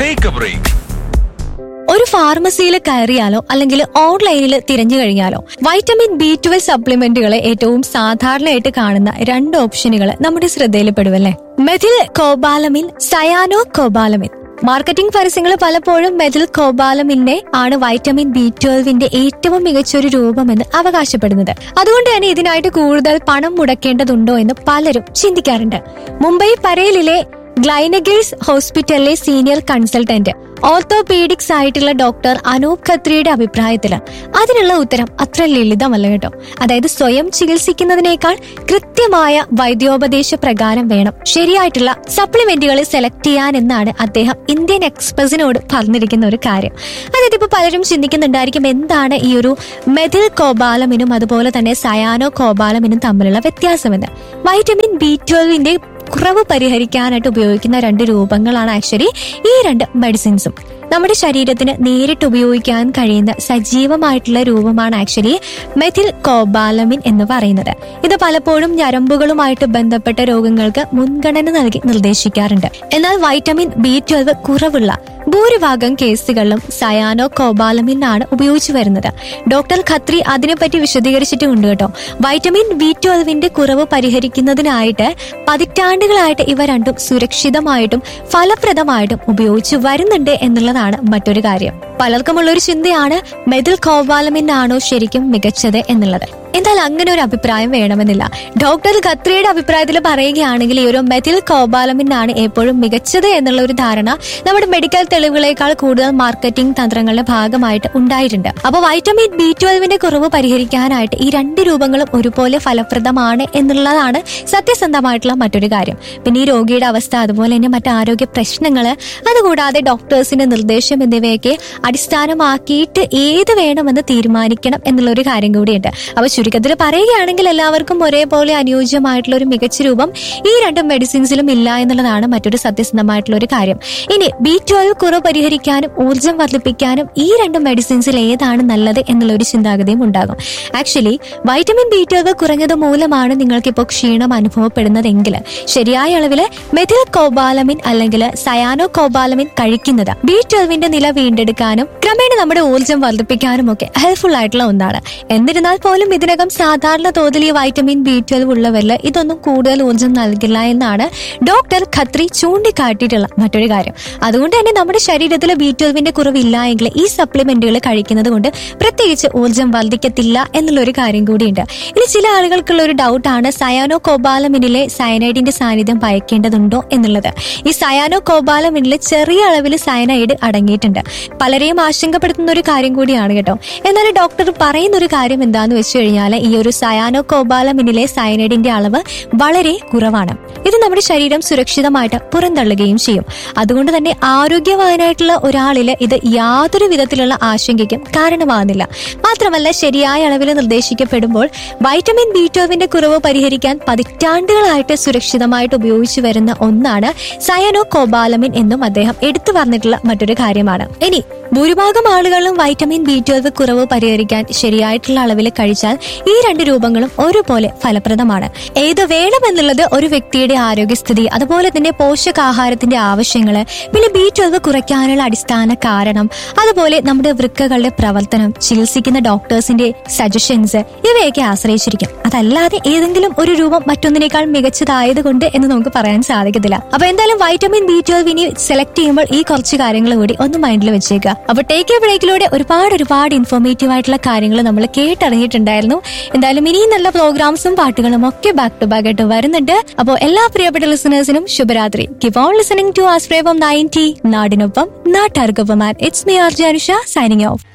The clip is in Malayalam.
ടേക്ക് എ ബ്രേക്ക് ഒരു ഫാർമസിയിൽ കയറിയാലോ അല്ലെങ്കിൽ ഓൺലൈനിൽ തിരഞ്ഞു കഴിഞ്ഞാലോ വൈറ്റമിൻ ബി ട്വൽവ് സപ്ലിമെന്റുകളെ ഏറ്റവും സാധാരണയായിട്ട് കാണുന്ന രണ്ട് ഓപ്ഷനുകൾ നമ്മുടെ ശ്രദ്ധയിൽപ്പെടുമല്ലേ methylcobalamin cyanocobalamin marketing പരസ്യങ്ങൾ പലപ്പോഴും മെഥിൽ കോബാലമിനെ ആണ് വൈറ്റമിൻ ബി ട്വൽവിന്റെ ഏറ്റവും മികച്ചൊരു രൂപമെന്ന് അവകാശപ്പെടുന്നത് അതുകൊണ്ട് തന്നെ ഇതിനായിട്ട് കൂടുതൽ പണം മുടക്കേണ്ടതുണ്ടോ എന്ന് പലരും ചിന്തിക്കാറുണ്ട് മുംബൈ പരേലിലെ ഗ്ലൈനഗേഴ്സ് ഹോസ്പിറ്റലിലെ സീനിയർ കൺസൾട്ടന്റ് ഓർത്തോപീഡിക്സ് ആയിട്ടുള്ള ഡോക്ടർ അനൂപ് ഖത്രിയുടെ അഭിപ്രായത്തില് അതിനുള്ള ഉത്തരം അത്ര ലളിതമല്ല കേട്ടോ അതായത് സ്വയം ചികിത്സിക്കുന്നതിനേക്കാൾ കൃത്യമായ വൈദ്യോപദേശ പ്രകാരം വേണം ശരിയായിട്ടുള്ള സപ്ലിമെന്റുകൾ സെലക്ട് ചെയ്യാൻ എന്നാണ് അദ്ദേഹം ഇന്ത്യൻ എക്സ്പ്രസിനോട് പറഞ്ഞിരിക്കുന്ന ഒരു കാര്യം അതായത് ഇപ്പൊ പലരും ചിന്തിക്കുന്നുണ്ടായിരിക്കും എന്താണ് ഈ ഒരു മെഥിൽ കോബാലമിനും അതുപോലെ തന്നെ സയാനോ കോബാലമിനും തമ്മിലുള്ള വ്യത്യാസമെന്ന് വൈറ്റമിൻ ബി ട്വൽവിന്റെ കുറവ് പരിഹരിക്കാനായിട്ട് ഉപയോഗിക്കുന്ന രണ്ട് രൂപങ്ങളാണ് ആക്ച്വലി ഈ രണ്ട് മെഡിസിൻസും നമ്മുടെ ശരീരത്തിന് നേരിട്ട് ഉപയോഗിക്കാൻ കഴിയുന്ന സജീവമായിട്ടുള്ള രൂപമാണ് ആക്ച്വലി മെഥിൽ കോബാലമിൻ എന്ന് പറയുന്നത് ഇത് പലപ്പോഴും ഞരമ്പുകളുമായിട്ട് ബന്ധപ്പെട്ട രോഗങ്ങൾക്ക് മുൻഗണന നൽകി നിർദ്ദേശിക്കാറുണ്ട് എന്നാൽ വൈറ്റമിൻ ബി ട്വൽവ് കുറവുള്ള ഭൂരിഭാഗം കേസുകളിലും സയാനോ കോബാലമിൻ ആണ് ഉപയോഗിച്ചു വരുന്നത് ഡോക്ടർ ഖത്രി അതിനെപ്പറ്റി വിശദീകരിച്ചിട്ടുണ്ട് കേട്ടോ വൈറ്റമിൻ ബി ട്വൽവിന്റെ കുറവ് പരിഹരിക്കുന്നതിനായിട്ട് പതിറ്റാണ്ടുകളായിട്ട് ഇവ രണ്ടും സുരക്ഷിതമായിട്ടും ഫലപ്രദമായിട്ടും ഉപയോഗിച്ചു വരുന്നുണ്ട് എന്നുള്ളതാണ് മറ്റൊരു കാര്യം പലർക്കുമുള്ള ഒരു ചിന്തയാണ് മെഥിൽ കോബാലമിൻ ആണോ ശരിക്കും മികച്ചത് എന്നുള്ളത് എന്നാൽ അങ്ങനെ ഒരു അഭിപ്രായം വേണമെന്നില്ല ഡോക്ടർ ഖത്രിയുടെ അഭിപ്രായത്തിൽ പറയുകയാണെങ്കിൽ ഈ ഒരു മെഥിൽ കോബാലമിൻ ആണ് എപ്പോഴും മികച്ചത് എന്നുള്ള ഒരു ധാരണ നമ്മുടെ മെഡിക്കൽ തെളിവുകളേക്കാൾ കൂടുതൽ മാർക്കറ്റിംഗ് തന്ത്രങ്ങളുടെ ഭാഗമായിട്ട് ഉണ്ടായിട്ടുണ്ട് അപ്പോൾ വൈറ്റമിൻ ബി ട്വൽവിന്റെ കുറവ് പരിഹരിക്കാനായിട്ട് ഈ രണ്ട് രൂപങ്ങളും ഒരുപോലെ ഫലപ്രദമാണ് എന്നുള്ളതാണ് സത്യസന്ധമായിട്ടുള്ള മറ്റൊരു കാര്യം പിന്നെ ഈ രോഗിയുടെ അവസ്ഥ അതുപോലെ തന്നെ മറ്റ് ആരോഗ്യ പ്രശ്നങ്ങൾ അതുകൂടാതെ ഡോക്ടേഴ്സിന്റെ നിർദ്ദേശം എന്നിവയൊക്കെ അടിസ്ഥാനമാക്കിയിട്ട് ഏത് വേണമെന്ന് തീരുമാനിക്കണം എന്നുള്ള ഒരു കാര്യം കൂടിയുണ്ട് അപ്പൊ ചുരുക്കത്തിൽ പറയുകയാണെങ്കിൽ എല്ലാവർക്കും ഒരേപോലെ അനുയോജ്യമായിട്ടുള്ള ഒരു മികച്ച രൂപം ഈ രണ്ട് മെഡിസിൻസിലും ഇല്ല എന്നുള്ളതാണ് മറ്റൊരു സത്യസന്ധമായിട്ടുള്ള ഒരു കാര്യം ഇനി ബി ട്വൽവ് കുറവ് പരിഹരിക്കാനും ഊർജ്ജം വർദ്ധിപ്പിക്കാനും ഈ രണ്ട് മെഡിസിൻസിൽ ഏതാണ് നല്ലത് എന്നുള്ള ഒരു ചിന്താഗതിയും ഉണ്ടാകും ആക്ച്വലി വൈറ്റമിൻ ബി ട്വൽവ് കുറഞ്ഞത് മൂലമാണ് നിങ്ങൾക്ക് ഇപ്പോൾ ക്ഷീണം അനുഭവപ്പെടുന്നതെങ്കിൽ ശരിയായ അളവിൽ മെഥിൽ കോബാലമിൻ അല്ലെങ്കിൽ സയാനോ കോബാലമിൻ കഴിക്കുന്നത് ബി ട്വൽവിന്റെ നില വീണ്ടെടുക്കാനും ക്രമേണ നമ്മുടെ ഊർജ്ജം വർദ്ധിപ്പിക്കാനും ഒക്കെ ഹെൽപ്ഫുൾ ആയിട്ടുള്ള ഒന്നാണ് എന്നിരുന്നാൽ പോലും ഇതിനകം സാധാരണ തോതിൽ ഈ വൈറ്റമിൻ ബി ട്വൽവ് ഉള്ളവരിൽ ഇതൊന്നും കൂടുതൽ ഊർജ്ജം നൽകില്ല എന്നാണ് ഡോക്ടർ ഖത്രി ചൂണ്ടിക്കാട്ടിയിട്ടുള്ള മറ്റൊരു കാര്യം അതുകൊണ്ട് തന്നെ നമ്മുടെ ശരീരത്തിൽ ബി ട്വൽവിന്റെ കുറവില്ല എങ്കിൽ ഈ സപ്ലിമെന്റുകൾ കഴിക്കുന്നത് കൊണ്ട് പ്രത്യേകിച്ച് ഊർജ്ജം വർദ്ധിക്കത്തില്ല എന്നുള്ള ഒരു കാര്യം കൂടിയുണ്ട് ഇനി ചില ആളുകൾക്കുള്ള ഒരു ഡൗട്ടാണ് സയാനോ കോബാലമിനിലെ സയനൈഡിന്റെ സാന്നിധ്യം ഭയക്കേണ്ടതുണ്ടോ എന്നുള്ളത് ഈ സയാനോ കോബാലമിനിൽ ചെറിയ അളവിൽ സയനൈഡ് അടങ്ങിയിട്ടുണ്ട് പലരെയും ആശങ്കപ്പെടുത്തുന്ന ഒരു കാര്യം കൂടിയാണ് കേട്ടോ എന്നാൽ ഡോക്ടർ പറയുന്ന ഒരു കാര്യം എന്താന്ന് വെച്ച് കഴിഞ്ഞാൽ ഈ ഒരു സയാനോ കോബാലമിനിലെ സയനൈഡിന്റെ അളവ് വളരെ കുറവാണ് ഇത് നമ്മുടെ ശരീരം സുരക്ഷിതമായിട്ട് പുറന്തള്ളുകയും ചെയ്യും അതുകൊണ്ട് തന്നെ ആരോഗ്യവാനായിട്ടുള്ള ഒരാളിൽ ഇത് യാതൊരു വിധത്തിലുള്ള ആശങ്കയ്ക്കും കാരണമാകുന്നില്ല മാത്രമല്ല ശരിയായ അളവിൽ നിർദ്ദേശിക്കപ്പെടുമ്പോൾ വൈറ്റമിൻ ബി ട്വൽവിന്റെ കുറവ് പരിഹരിക്കാൻ പതിറ്റാണ്ടുകളായിട്ട് സുരക്ഷിതമായിട്ട് ഉപയോഗിച്ചു വരുന്ന ഒന്നാണ് സയനോ കോബാലമിൻ എന്നും അദ്ദേഹം എടുത്തു പറഞ്ഞിട്ടുള്ള മറ്റൊരു കാര്യമാണ് ഇനി ഭൂരിഭാഗം ആളുകളും വൈറ്റമിൻ ബി ട്വൽവ് കുറവ് പരിഹരിക്കാൻ ശരിയായിട്ടുള്ള അളവിൽ കഴിച്ചാൽ ഈ രണ്ട് രൂപങ്ങളും ഒരുപോലെ ഫലപ്രദമാണ് ഏത് വേണമെന്നുള്ളത് ഒരു വ്യക്തിയുടെ ആരോഗ്യസ്ഥിതി അതുപോലെ തന്നെ പോഷകാഹാരത്തിന്റെ ആവശ്യങ്ങള് പിന്നെ ബി ട്വൽവ് കുറയ്ക്കാനുള്ള അടിസ്ഥാന കാരണം അതുപോലെ നമ്മുടെ വൃക്കകളുടെ പ്രവർത്തനം ചികിത്സിക്കുന്ന ഡോക്ടേഴ്സിന്റെ സജഷൻസ് ഇവയൊക്കെ ആശ്രയിച്ചിരിക്കും അതല്ലാതെ ഏതെങ്കിലും ഒരു രൂപം മറ്റൊന്നിനേക്കാൾ മികച്ചതായത് കൊണ്ട് എന്ന് നമുക്ക് പറയാൻ സാധിക്കത്തില്ല അപ്പൊ എന്തായാലും വൈറ്റമിൻ ബി ട്വൽവ് ഇനി സെലക്ട് ചെയ്യുമ്പോൾ ഈ കുറച്ച് കാര്യങ്ങൾ കൂടി ഒന്ന് മൈൻഡിൽ വെച്ചേക്കുക അപ്പൊ ടേക്ക് എ ബ്രേക്കിലൂടെ ഒരുപാട് ഒരുപാട് ഇൻഫോർമേറ്റീവ് ആയിട്ടുള്ള കാര്യങ്ങൾ നമ്മൾ കേട്ടറിഞ്ഞിട്ടുണ്ടായിരുന്നു എന്തായാലും ഇനിയും നല്ല പ്രോഗ്രാംസും പാട്ടുകളും ഒക്കെ ബാക്ക് ടു ബാക്ക് ആയിട്ട് വരുന്നുണ്ട് അപ്പോൾ എല്ലാ പ്രിയപ്പെട്ട ലിസണേഴ്സിനും ശുഭരാത്രി കീപ് ഓൺ ലിസണിംഗ് ടു ആസ്പ്രേവം നയൻറ്റി നാടിനൊപ്പം നാട്ടാർക്കൊപ്പം it's me R Janusha signing of